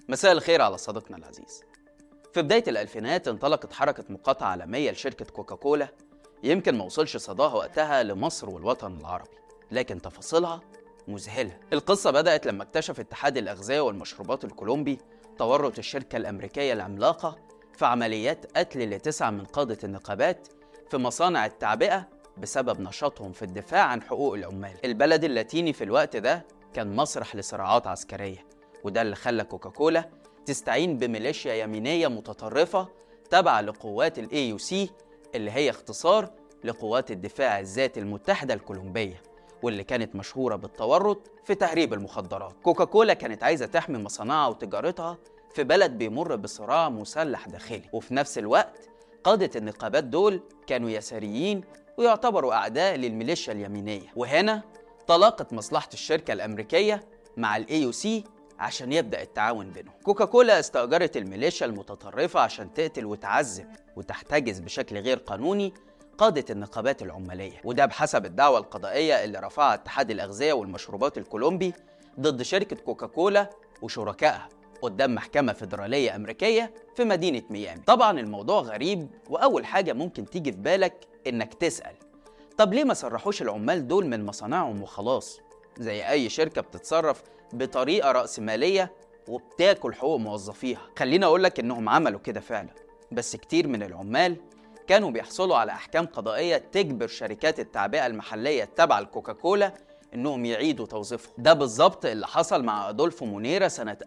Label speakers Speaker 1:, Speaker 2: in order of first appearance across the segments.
Speaker 1: مساء الخير على صديقنا العزيز في بداية الألفينات انطلقت حركة مقاطعة عالمية لشركة كوكاكولا يمكن ما وصلش صداها وقتها لمصر والوطن العربي لكن تفاصيلها مذهلة القصة بدأت لما اكتشف اتحاد الأغذية والمشروبات الكولومبي تورط الشركة الأمريكية العملاقة في عمليات قتل لتسعة من قادة النقابات في مصانع التعبئة بسبب نشاطهم في الدفاع عن حقوق العمال البلد اللاتيني في الوقت ده كان مسرح لصراعات عسكرية وده اللي خلى كوكاكولا تستعين بميليشيا يمينية متطرفة تابعة لقوات الاي يو سي اللي هي اختصار لقوات الدفاع الذاتي المتحدة الكولومبية واللي كانت مشهورة بالتورط في تهريب المخدرات كوكاكولا كانت عايزة تحمي مصانعها وتجارتها في بلد بيمر بصراع مسلح داخلي وفي نفس الوقت قادة النقابات دول كانوا يساريين ويعتبروا أعداء للميليشيا اليمينية وهنا تلاقت مصلحة الشركة الأمريكية مع الاي يو سي عشان يبدأ التعاون بينهم كوكاكولا استأجرت الميليشيا المتطرفة عشان تقتل وتعذب وتحتجز بشكل غير قانوني قادة النقابات العمالية وده بحسب الدعوة القضائية اللي رفعها اتحاد الأغذية والمشروبات الكولومبي ضد شركة كوكاكولا وشركائها قدام محكمة فيدرالية أمريكية في مدينة ميامي طبعا الموضوع غريب وأول حاجة ممكن تيجي في بالك إنك تسأل طب ليه ما سرحوش العمال دول من مصانعهم وخلاص زي أي شركة بتتصرف بطريقة رأسمالية وبتاكل حقوق موظفيها خليني أقولك إنهم عملوا كده فعلا بس كتير من العمال كانوا بيحصلوا على أحكام قضائية تجبر شركات التعبئة المحلية التابعة لكوكاكولا إنهم يعيدوا توظيفهم ده بالظبط اللي حصل مع أدولفو مونيرا سنة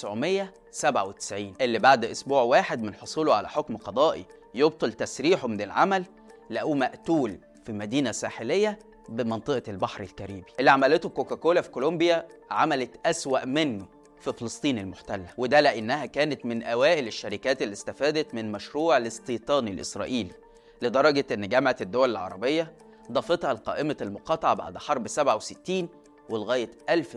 Speaker 1: 1997 اللي بعد أسبوع واحد من حصوله على حكم قضائي يبطل تسريحه من العمل لقوه مقتول في مدينة ساحلية بمنطقة البحر الكاريبي اللي عملته كوكاكولا في كولومبيا عملت أسوأ منه في فلسطين المحتلة وده لأنها كانت من أوائل الشركات اللي استفادت من مشروع الاستيطان الإسرائيلي لدرجة أن جامعة الدول العربية ضافتها لقائمة المقاطعة بعد حرب 67 ولغاية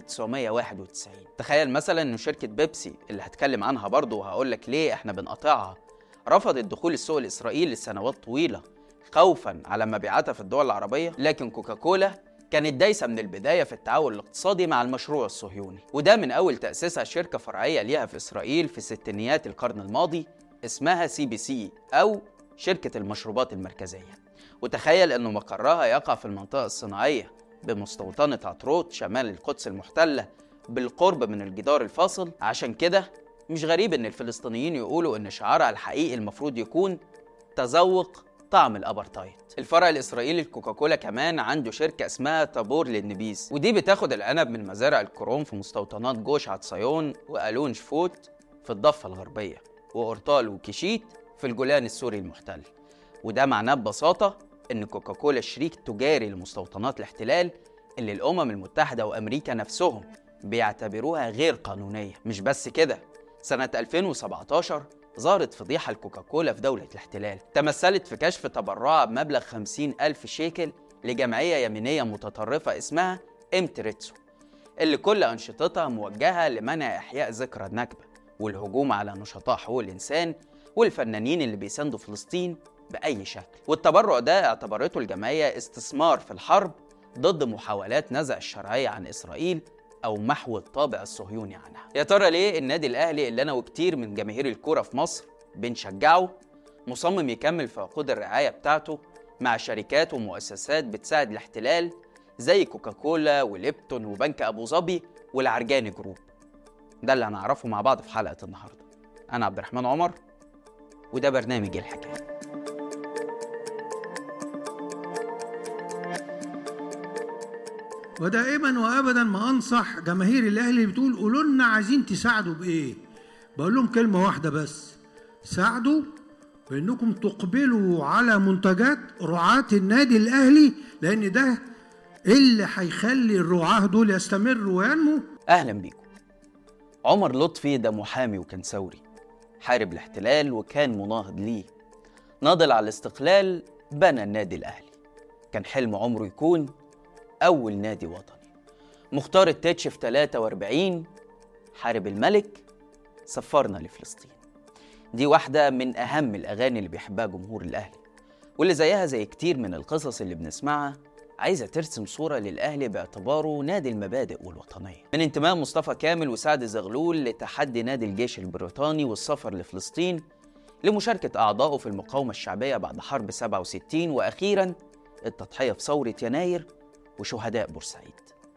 Speaker 1: 1991 تخيل مثلا أن شركة بيبسي اللي هتكلم عنها برضه وهقول لك ليه احنا بنقاطعها رفضت دخول السوق الإسرائيلي لسنوات طويلة خوفا على مبيعاتها في الدول العربية لكن كوكاكولا كانت دايسة من البداية في التعاون الاقتصادي مع المشروع الصهيوني وده من أول تأسيسها شركة فرعية ليها في إسرائيل في ستينيات القرن الماضي اسمها سي بي سي أو شركة المشروبات المركزية وتخيل أنه مقرها يقع في المنطقة الصناعية بمستوطنة عطروت شمال القدس المحتلة بالقرب من الجدار الفاصل عشان كده مش غريب ان الفلسطينيين يقولوا ان شعارها الحقيقي المفروض يكون تذوق طعم الابرتايد الفرع الاسرائيلي لكوكاكولا كمان عنده شركه اسمها طابور للنبيذ ودي بتاخد العنب من مزارع الكروم في مستوطنات جوش عطسيون والون شفوت في الضفه الغربيه وأورطال وكيشيت في الجولان السوري المحتل وده معناه ببساطه ان كوكاكولا شريك تجاري لمستوطنات الاحتلال اللي الامم المتحده وامريكا نفسهم بيعتبروها غير قانونيه مش بس كده سنه 2017 ظهرت فضيحة الكوكاكولا في دولة الاحتلال تمثلت في كشف تبرعها بمبلغ 50 ألف شيكل لجمعية يمينية متطرفة اسمها امتريتسو اللي كل أنشطتها موجهة لمنع إحياء ذكرى النكبة والهجوم على نشطاء حقوق الإنسان والفنانين اللي بيساندوا فلسطين بأي شكل والتبرع ده اعتبرته الجمعية استثمار في الحرب ضد محاولات نزع الشرعية عن إسرائيل أو محو الطابع الصهيوني عنها يا ترى ليه النادي الأهلي اللي أنا وكتير من جماهير الكرة في مصر بنشجعه مصمم يكمل في عقود الرعاية بتاعته مع شركات ومؤسسات بتساعد الاحتلال زي كوكاكولا وليبتون وبنك أبو ظبي والعرجاني جروب ده اللي هنعرفه مع بعض في حلقة النهاردة أنا عبد الرحمن عمر وده برنامج الحكاية
Speaker 2: ودائما وابدا ما انصح جماهير الاهلي بتقول قولوا لنا عايزين تساعدوا بايه بقول لهم كلمه واحده بس ساعدوا بانكم تقبلوا على منتجات رعاة النادي الاهلي لان ده اللي هيخلي الرعاة دول يستمروا وينموا
Speaker 1: أهلا بيكم عمر لطفي ده محامي وكان ثوري حارب الاحتلال وكان مناهض ليه ناضل على الاستقلال بنى النادي الأهلي كان حلم عمره يكون أول نادي وطني مختار التتش في 43 حارب الملك سفرنا لفلسطين دي واحدة من أهم الأغاني اللي بيحبها جمهور الأهلي واللي زيها زي كتير من القصص اللي بنسمعها عايزة ترسم صورة للأهلي باعتباره نادي المبادئ والوطنية من انتماء مصطفى كامل وسعد زغلول لتحدي نادي الجيش البريطاني والسفر لفلسطين لمشاركة أعضائه في المقاومة الشعبية بعد حرب 67 وأخيرا التضحية في ثورة يناير وشهداء بورسعيد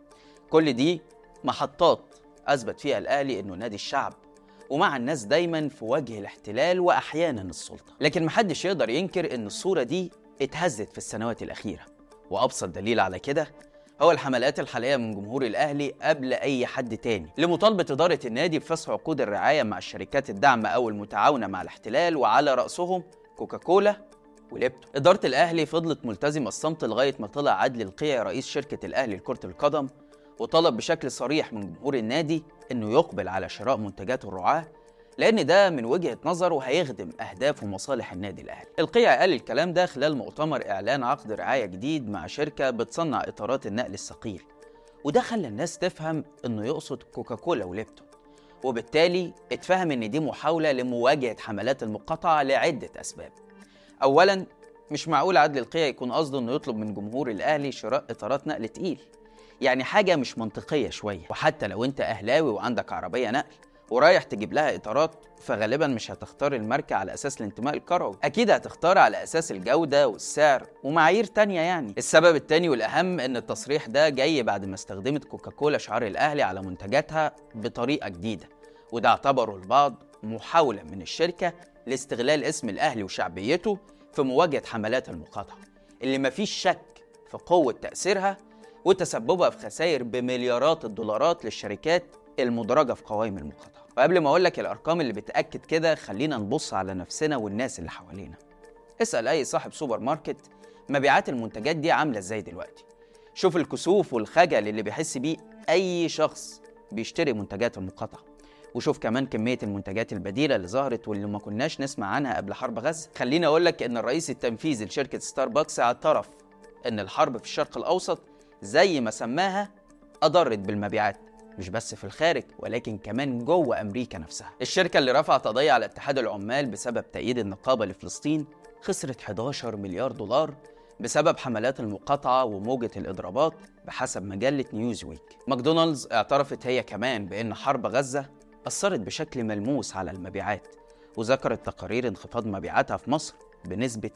Speaker 1: كل دي محطات أثبت فيها الأهلي إنه نادي الشعب ومع الناس دايما في وجه الاحتلال وأحيانا السلطة لكن محدش يقدر ينكر إن الصورة دي اتهزت في السنوات الأخيرة وأبسط دليل على كده هو الحملات الحالية من جمهور الأهلي قبل أي حد تاني لمطالبة إدارة النادي بفسخ عقود الرعاية مع الشركات الدعم أو المتعاونة مع الاحتلال وعلى رأسهم كوكاكولا وليبتون إدارة الأهلي فضلت ملتزمة الصمت لغاية ما طلع عدلي القيعي رئيس شركة الأهلي لكرة القدم وطلب بشكل صريح من جمهور النادي إنه يقبل على شراء منتجات الرعاة لأن ده من وجهة نظره هيخدم أهداف ومصالح النادي الأهلي. القيعي قال الكلام ده خلال مؤتمر إعلان عقد رعاية جديد مع شركة بتصنع إطارات النقل الثقيل. وده خلى الناس تفهم إنه يقصد كوكاكولا وليبتون. وبالتالي اتفهم إن دي محاولة لمواجهة حملات المقاطعة لعدة أسباب. أولاً مش معقول عدل القيعي يكون قصده إنه يطلب من جمهور الأهلي شراء إطارات نقل تقيل. يعني حاجة مش منطقية شوية، وحتى لو أنت أهلاوي وعندك عربية نقل ورايح تجيب لها اطارات فغالبا مش هتختار الماركة على اساس الانتماء الكروي اكيد هتختار على اساس الجودة والسعر ومعايير تانية يعني السبب التاني والاهم ان التصريح ده جاي بعد ما استخدمت كوكاكولا شعار الاهلي على منتجاتها بطريقة جديدة وده اعتبره البعض محاولة من الشركة لاستغلال اسم الاهلي وشعبيته في مواجهة حملات المقاطعة اللي مفيش شك في قوة تأثيرها وتسببها في خسائر بمليارات الدولارات للشركات المدرجة في قوائم المقاطعة وقبل ما أقول لك الأرقام اللي بتأكد كده خلينا نبص على نفسنا والناس اللي حوالينا اسأل أي صاحب سوبر ماركت مبيعات المنتجات دي عاملة إزاي دلوقتي شوف الكسوف والخجل اللي بيحس بيه أي شخص بيشتري منتجات المقاطعة وشوف كمان كمية المنتجات البديلة اللي ظهرت واللي ما كناش نسمع عنها قبل حرب غزة خليني أقول لك إن الرئيس التنفيذي لشركة ستاربكس اعترف إن الحرب في الشرق الأوسط زي ما سماها أضرت بالمبيعات مش بس في الخارج ولكن كمان جوه امريكا نفسها. الشركه اللي رفعت قضيه على اتحاد العمال بسبب تأييد النقابه لفلسطين خسرت 11 مليار دولار بسبب حملات المقاطعه وموجه الاضرابات بحسب مجله نيوزويك. ماكدونالدز اعترفت هي كمان بان حرب غزه اثرت بشكل ملموس على المبيعات وذكرت تقارير انخفاض مبيعاتها في مصر بنسبه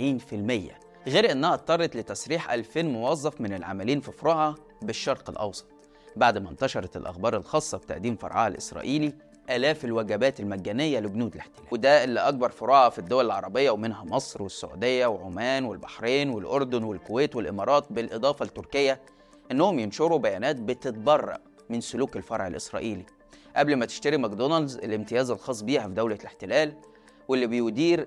Speaker 1: 70% غير انها اضطرت لتسريح 2000 موظف من العاملين في فروعها بالشرق الاوسط. بعد ما انتشرت الأخبار الخاصة بتقديم فرعها الإسرائيلي آلاف الوجبات المجانية لجنود الاحتلال وده اللي أكبر فروعها في الدول العربية ومنها مصر والسعودية وعمان والبحرين والأردن والكويت والإمارات بالإضافة لتركيا إنهم ينشروا بيانات بتتبرأ من سلوك الفرع الإسرائيلي قبل ما تشتري ماكدونالدز الامتياز الخاص بيها في دولة الاحتلال واللي بيدير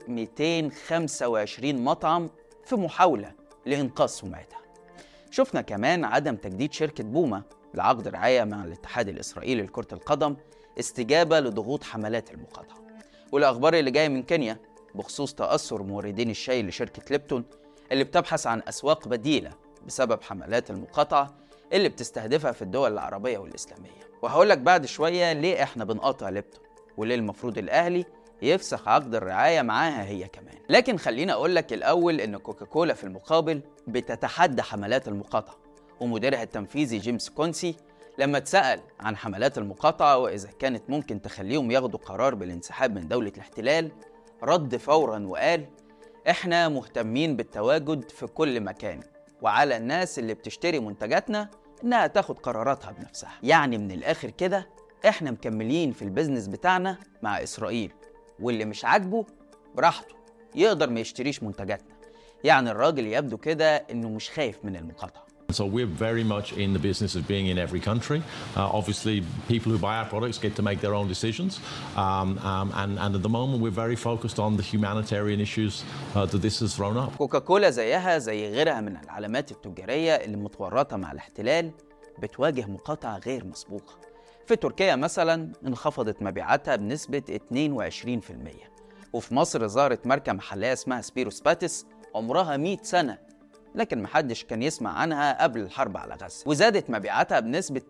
Speaker 1: 225 مطعم في محاولة لإنقاذ سمعتها شفنا كمان عدم تجديد شركة بوما لعقد رعاية مع الاتحاد الإسرائيلي لكرة القدم استجابة لضغوط حملات المقاطعة والأخبار اللي جاية من كينيا بخصوص تأثر موردين الشاي لشركة ليبتون اللي بتبحث عن أسواق بديلة بسبب حملات المقاطعة اللي بتستهدفها في الدول العربية والإسلامية وهقول لك بعد شوية ليه إحنا بنقاطع ليبتون وليه المفروض الأهلي يفسخ عقد الرعاية معاها هي كمان لكن خليني أقول لك الأول إن كوكاكولا في المقابل بتتحدى حملات المقاطعة ومديرها التنفيذي جيمس كونسي لما اتسأل عن حملات المقاطعة وإذا كانت ممكن تخليهم ياخدوا قرار بالانسحاب من دولة الاحتلال رد فورا وقال احنا مهتمين بالتواجد في كل مكان وعلى الناس اللي بتشتري منتجاتنا انها تاخد قراراتها بنفسها يعني من الاخر كده احنا مكملين في البيزنس بتاعنا مع اسرائيل واللي مش عاجبه براحته يقدر ما يشتريش منتجاتنا يعني الراجل يبدو كده انه مش خايف من المقاطعه
Speaker 3: So we're very much in the business of being in every country. Uh, obviously, people who buy our products get to make their own decisions. Um, um, and, and at the moment, we're very focused on the humanitarian issues uh, that this has thrown up.
Speaker 1: كوكاكولا زيها زي غيرها من العلامات التجارية اللي متورطة مع الاحتلال بتواجه مقاطعة غير مسبوقة في تركيا مثلا انخفضت مبيعاتها بنسبة 22% وفي مصر ظهرت ماركة محلية اسمها سبيروس باتس عمرها 100 سنة لكن محدش كان يسمع عنها قبل الحرب على غزة وزادت مبيعاتها بنسبة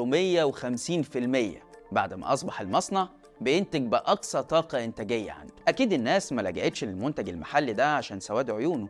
Speaker 1: 350% بعد ما أصبح المصنع بينتج بأقصى طاقة إنتاجية عنده أكيد الناس ما لجأتش للمنتج المحلي ده عشان سواد عيونه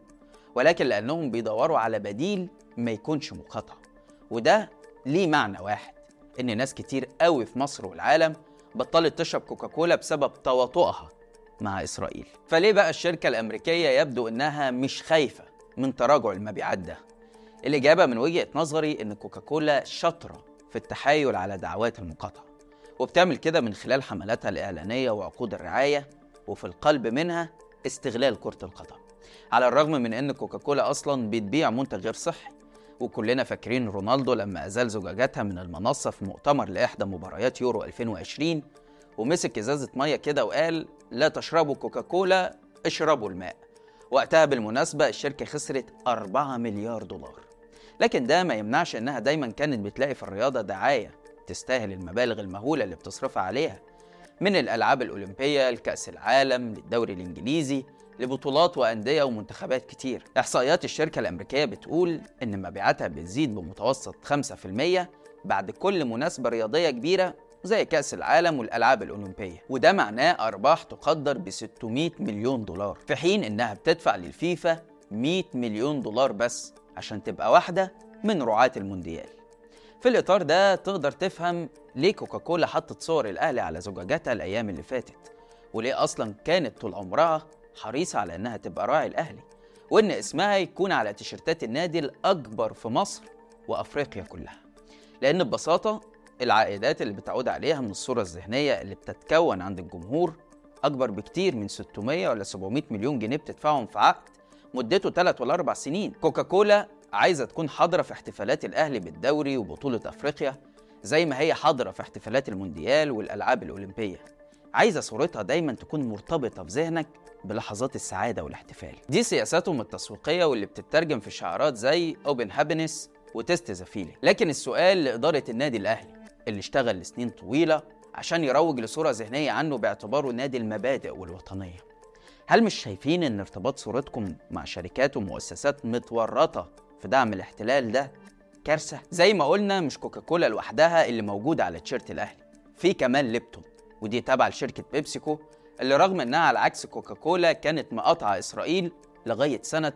Speaker 1: ولكن لأنهم بيدوروا على بديل ما يكونش مقاطعة وده ليه معنى واحد إن ناس كتير قوي في مصر والعالم بطلت تشرب كوكاكولا بسبب تواطؤها مع إسرائيل فليه بقى الشركة الأمريكية يبدو إنها مش خايفة من تراجع المبيعات ده الإجابة من وجهة نظري إن كوكاكولا شاطرة في التحايل على دعوات المقاطعة وبتعمل كده من خلال حملاتها الإعلانية وعقود الرعاية وفي القلب منها استغلال كرة القدم على الرغم من إن كوكاكولا أصلا بتبيع منتج غير صحي وكلنا فاكرين رونالدو لما أزال زجاجاتها من المنصة في مؤتمر لإحدى مباريات يورو 2020 ومسك إزازة مية كده وقال لا تشربوا كوكاكولا اشربوا الماء وقتها بالمناسبة الشركة خسرت 4 مليار دولار لكن ده ما يمنعش إنها دايما كانت بتلاقي في الرياضة دعاية تستاهل المبالغ المهولة اللي بتصرفها عليها من الألعاب الأولمبية لكأس العالم للدوري الإنجليزي لبطولات وأندية ومنتخبات كتير إحصائيات الشركة الأمريكية بتقول إن مبيعاتها بتزيد بمتوسط 5% بعد كل مناسبة رياضية كبيرة زي كأس العالم والألعاب الأولمبية وده معناه أرباح تقدر ب 600 مليون دولار في حين إنها بتدفع للفيفا 100 مليون دولار بس عشان تبقى واحدة من رعاة المونديال في الإطار ده تقدر تفهم ليه كوكاكولا حطت صور الأهلي على زجاجاتها الأيام اللي فاتت وليه أصلا كانت طول عمرها حريصة على إنها تبقى راعي الأهلي وإن اسمها يكون على تيشيرتات النادي الأكبر في مصر وأفريقيا كلها لأن ببساطة العائدات اللي بتعود عليها من الصورة الذهنية اللي بتتكون عند الجمهور أكبر بكتير من 600 ولا 700 مليون جنيه بتدفعهم في عقد مدته 3 ولا 4 سنين كوكاكولا عايزة تكون حاضرة في احتفالات الأهلي بالدوري وبطولة أفريقيا زي ما هي حاضرة في احتفالات المونديال والألعاب الأولمبية عايزة صورتها دايما تكون مرتبطة في ذهنك بلحظات السعادة والاحتفال دي سياساتهم التسويقية واللي بتترجم في شعارات زي Open Happiness وتست ذا فيلينج لكن السؤال لإدارة النادي الأهلي اللي اشتغل لسنين طويلة عشان يروج لصورة ذهنية عنه باعتباره نادي المبادئ والوطنية هل مش شايفين ان ارتباط صورتكم مع شركات ومؤسسات متورطة في دعم الاحتلال ده كارثة زي ما قلنا مش كوكاكولا لوحدها اللي موجودة على تيشيرت الأهلي في كمان ليبتون ودي تابعة لشركة بيبسيكو اللي رغم انها على عكس كوكاكولا كانت مقاطعة إسرائيل لغاية سنة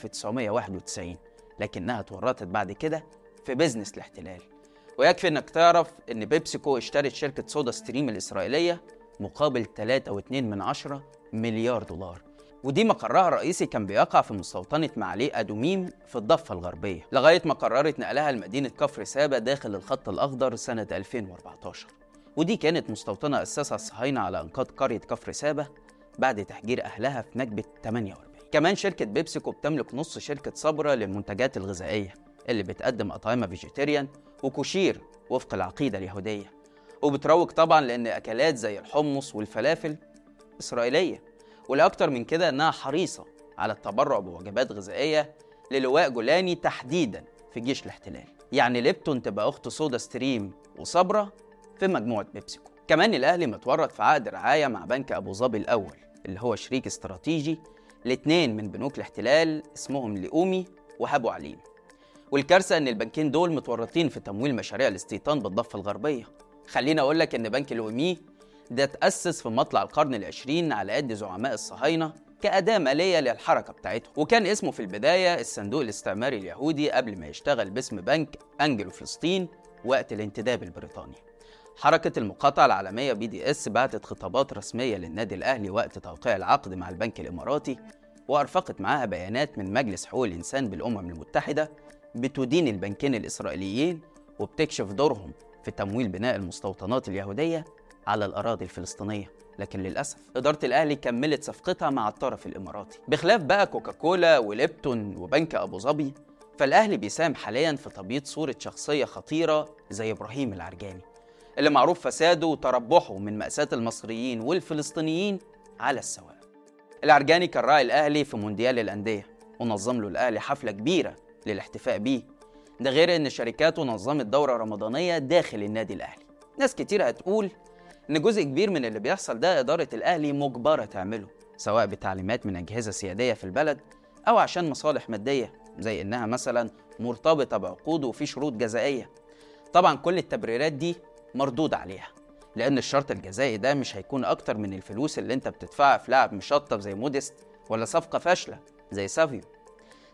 Speaker 1: 1991 لكنها اتورطت بعد كده في بيزنس الاحتلال ويكفي انك تعرف ان بيبسيكو اشترت شركة صودا ستريم الإسرائيلية مقابل 3.2 من عشرة مليار دولار ودي مقرها الرئيسي كان بيقع في مستوطنة معليه أدوميم في الضفة الغربية لغاية ما قررت نقلها لمدينة كفر سابا داخل الخط الأخضر سنة 2014 ودي كانت مستوطنة أسسها الصهاينة على أنقاض قرية كفر سابا بعد تهجير أهلها في نكبة 48 كمان شركة بيبسيكو بتملك نص شركة صبرة للمنتجات الغذائية اللي بتقدم أطعمة فيجيتيريان وكوشير وفق العقيدة اليهودية وبتروج طبعا لأن أكلات زي الحمص والفلافل إسرائيلية والأكتر من كده إنها حريصة على التبرع بوجبات غذائية للواء جولاني تحديدا في جيش الاحتلال يعني ليبتون تبقى أخت صودا ستريم وصبرة في مجموعة بيبسيكو كمان الأهلي متورط في عقد رعاية مع بنك أبو ظبي الأول اللي هو شريك استراتيجي لاتنين من بنوك الاحتلال اسمهم لئومي وهابو عليم والكارثة إن البنكين دول متورطين في تمويل مشاريع الاستيطان بالضفة الغربية خليني أقول لك إن بنك لؤومي ده تأسس في مطلع القرن العشرين على يد زعماء الصهاينة كأداة مالية للحركة بتاعتهم وكان اسمه في البداية الصندوق الاستعماري اليهودي قبل ما يشتغل باسم بنك أنجلو فلسطين وقت الانتداب البريطاني حركة المقاطعة العالمية بي دي اس بعتت خطابات رسمية للنادي الأهلي وقت توقيع العقد مع البنك الإماراتي وأرفقت معاها بيانات من مجلس حقوق الإنسان بالأمم المتحدة بتدين البنكين الإسرائيليين وبتكشف دورهم في تمويل بناء المستوطنات اليهودية على الأراضي الفلسطينية لكن للأسف إدارة الأهلي كملت صفقتها مع الطرف الإماراتي بخلاف بقى كوكاكولا وليبتون وبنك أبو ظبي فالأهلي بيساهم حاليا في تبييض صورة شخصية خطيرة زي إبراهيم العرجاني اللي معروف فساده وتربحه من مأساة المصريين والفلسطينيين على السواء العرجاني كان راعي الأهلي في مونديال الأندية ونظم له الأهلي حفلة كبيرة للاحتفاء بيه ده غير ان شركاته نظمت دورة رمضانية داخل النادي الأهلي ناس كتير هتقول ان جزء كبير من اللي بيحصل ده إدارة الأهلي مجبرة تعمله سواء بتعليمات من أجهزة سيادية في البلد أو عشان مصالح مادية زي إنها مثلا مرتبطة بعقود وفي شروط جزائية طبعا كل التبريرات دي مردود عليها لأن الشرط الجزائي ده مش هيكون أكتر من الفلوس اللي أنت بتدفعها في لاعب مشطب زي موديست ولا صفقة فاشلة زي سافيو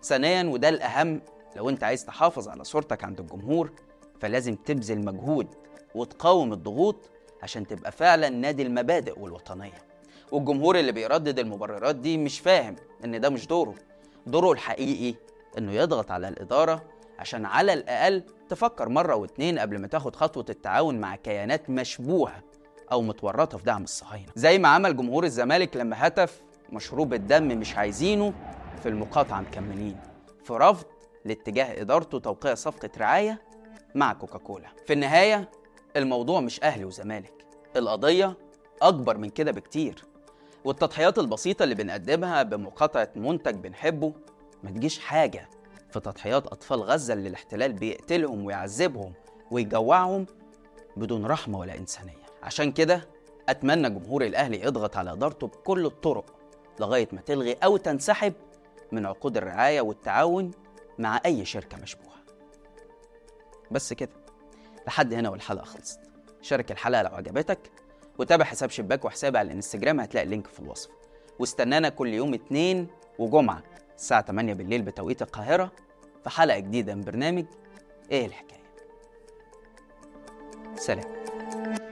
Speaker 1: ثانيا وده الأهم لو أنت عايز تحافظ على صورتك عند الجمهور فلازم تبذل مجهود وتقاوم الضغوط عشان تبقى فعلا نادي المبادئ والوطنية والجمهور اللي بيردد المبررات دي مش فاهم إن ده مش دوره دوره الحقيقي إنه يضغط على الإدارة عشان على الأقل تفكر مرة واتنين قبل ما تاخد خطوة التعاون مع كيانات مشبوهة أو متورطة في دعم الصهاينة زي ما عمل جمهور الزمالك لما هتف مشروب الدم مش عايزينه في المقاطعة مكملين في رفض لاتجاه إدارته توقيع صفقة رعاية مع كوكاكولا في النهاية الموضوع مش أهلي وزمالك القضية أكبر من كده بكتير والتضحيات البسيطة اللي بنقدمها بمقاطعة منتج بنحبه ما تجيش حاجة في تضحيات أطفال غزة اللي الاحتلال بيقتلهم ويعذبهم ويجوعهم بدون رحمة ولا إنسانية عشان كده أتمنى جمهور الأهلي يضغط على إدارته بكل الطرق لغاية ما تلغي أو تنسحب من عقود الرعاية والتعاون مع أي شركة مشبوهة بس كده لحد هنا والحلقة خلصت شارك الحلقة لو عجبتك وتابع حساب شباك وحسابي على الانستجرام هتلاقي اللينك في الوصف واستنانا كل يوم اتنين وجمعة الساعة 8 بالليل بتوقيت القاهرة في حلقة جديدة من برنامج ايه الحكاية سلام